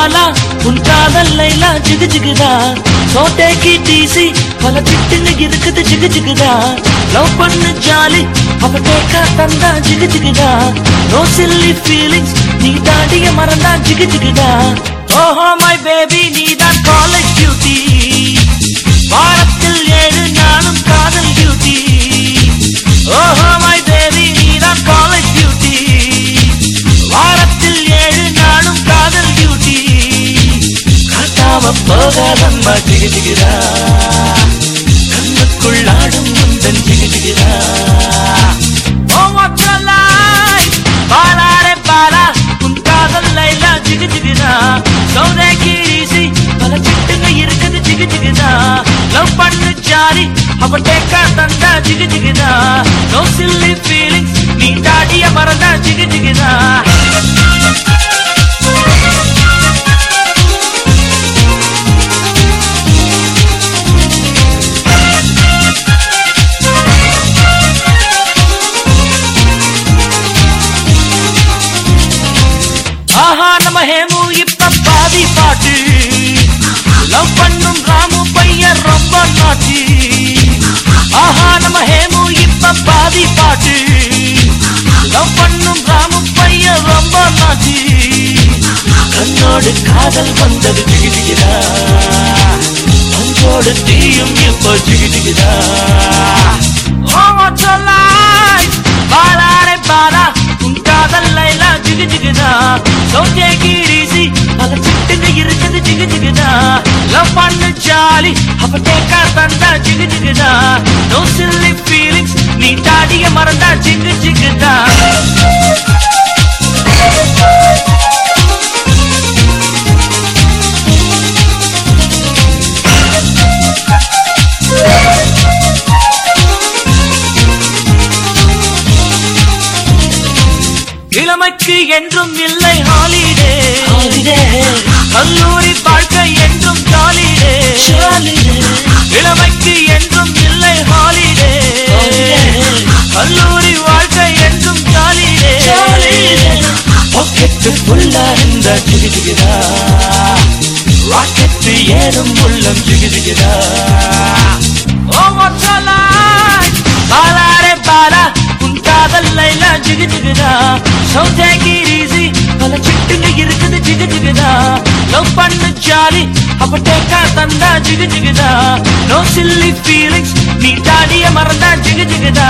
பாலா உன் காதல் லைலா ஜிகு ஜிகுதா சோட்டேக்கு டீசி பல திட்டுங்க இருக்குது ஜிகு ஜிகுதா லவ் பண்ணு ஜாலி அவ கேட்கா தந்தா ஜிகு ஜிகுதா நோ சில்லி ஃபீலிங்ஸ் நீ தாண்டிய மறந்தா ஜிகு ஜிகுதா ஓஹோ மை பேபி நீ தான் காலேஜ் டியூட்டி வாரத்தில் ஏழு நாளும் காதல் டியூட்டி ஓஹோ மை பேபி நீ தான் காலேஜ் டியூட்டி வாரத்தில் ஏழு நாளும் காதல் டியூட்டி காட்டாம போகாதம்மா ஜிகு ஜிகுதா கண்ணுக்குள் ஆடும் முந்தன் ஜிகு ஜிகுதா ஓ மொத்தலாய் பாலாரே பாலா உன் காதல் லைலா ஜிகு ஜிகுதா சௌதே கீசி பல சிட்டுங்க இருக்குது ஜிகு ஜிகுதா லவ் பண்ணு ஜாலி அவ டேக்கா தந்தா ஜிகு ஜிகுதா நோ சில்லி ஃபீலிங்ஸ் நீ தாடிய மறந்தா ஜிகு ஜிகுதா ஆஹா நம்ம ஹேமு இப்ப பாதி பாட்டு லவ் பண்ணும் ராமு பையன் ரொம்ப நாட்டி ஆஹா நம்ம ஹேமு இப்ப பாதி பாட்டு லவ் பண்ணும் ராமு பையன் ரொம்ப நாட்டி கண்ணோடு காதல் வந்தது ஜிகிஜிகிதா அன்போடு தீயும் இப்போ ஜிகிஜிகிதா ஓ சொல்லாய் பாலாரே பாலா உன் காதல் லைலா ஜிகு ஜிகுதா சோஜே கீரிசி பல சிட்டுங்க இருக்குது ஜிகு ஜிகுதா லவ் பண்ணு ஜாலி அப்ப கேட்கா தந்தா ஜிகு ஜிகுதா நோ சில்லி ஃபீலிங்ஸ் நீ தாடிய மறந்தா ஜிகு ஜிகுதா இளமைக்கு என்றும் இல்லை ஹாலிடே கல்லூரி வாழ்க்கை என்றும் ஜாலிடே இளமைக்கு என்றும் இல்லை ஹாலிடே கல்லூரி வாழ்க்கை என்றும் ஜாலிடே பாக்கெட்டு ஃபுல்லா இந்த ஜிகிஜிகிதா ராக்கெட்டு ஏறும் உள்ளம் ஜிகிஜிகிதா ஓ மொத்தலாய் பாலாரே பாலா உன் காதல் லைலா ஜிகு ஜிகுதா சௌதே கீரிசி பல சிட்டுங்க இருக்குது ஜிகு ஜிகுதா லவ் பண்ணு ஜாலி அப்ப டேக்கா தந்தா ஜிகு ஜிகுதா நோ சில்லி ஃபீலிங்ஸ் நீ தாடிய மறந்தா ஜிகு ஜிகுதா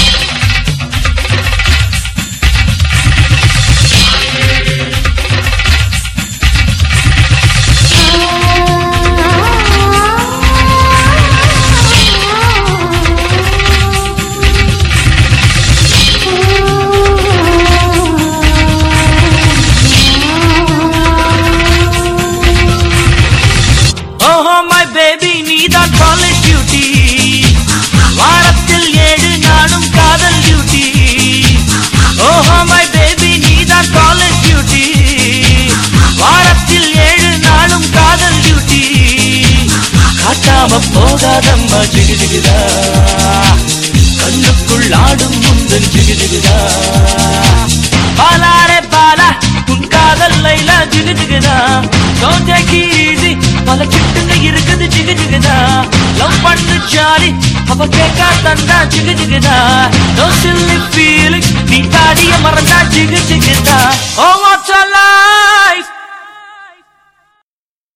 ஓஹோ மை பேபி நீதான் காலேஜ் டியூட்டி வாரத்தில் ஏழு நாளும் காதல் டியூட்டி ஓஹோ மை பேபி நீதான் காலேஜ் டியூட்டி வாரத்தில் ஏழு நாளும் காதல் டியூட்டி காட்டாம போகாதம்மா ஜிகு ஜிகுதா கண்ணுக்குள் ஆடும் முந்தன் ஜிகு ஜிகுதா பாலாரே பாலா உன் காதல் லைலா ஜிகு ஜிகுதா சோஜா கீசி பல சிட்டுங்க இருக்குது ஜிகு ஜிகுதா லவ் பண்ணு ஜாலி அவ கேட்கா தந்தா ஜிகு ஜிகுதா நோ சில்லி ஃபீலிங்ஸ் நீ தாடிய மறந்தா ஜிகு